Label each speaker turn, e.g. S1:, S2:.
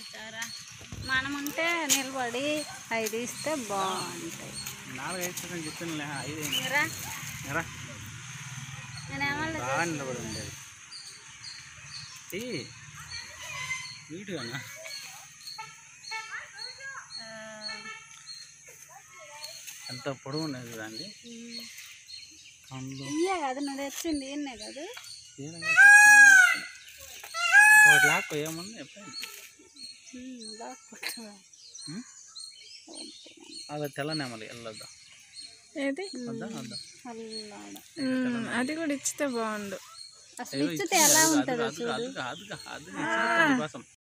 S1: పెట్టారా మనం ఉంటే నిలబడి ఐదు ఇస్తే బాగుంటాయి
S2: నాలుగు ఐదు సెకండ్ చెప్తాను ఐదు
S1: మీరా
S2: ఎరా
S1: నేనేమన్నా
S2: బాగా నిలబడి ఉండేది ఈ నీట్గా ఎంత పొడవు ఉన్నది చూడండి కండ్లు
S1: ఇయ్యే కదా నువ్వు తెచ్చింది ఇన్నే కదా
S2: దీనంగా ఒకటి లాక్కో ఏముంది ఎప్పుడైనా
S1: బాగుంటుందా
S2: ఉం? అలా తెల్ల నెమలి వెళ్ళొద్దా
S3: ఏది
S2: వద్దా వద్దా
S1: అల్లాడ
S3: ఉమ్, అది కూడా ఇచ్చితే బాగుండు
S1: అసలు ఇచ్చితే ఎలా
S2: అది
S1: ఉంటుందో
S2: అది
S1: చూడు
S2: అది అది అది కోసం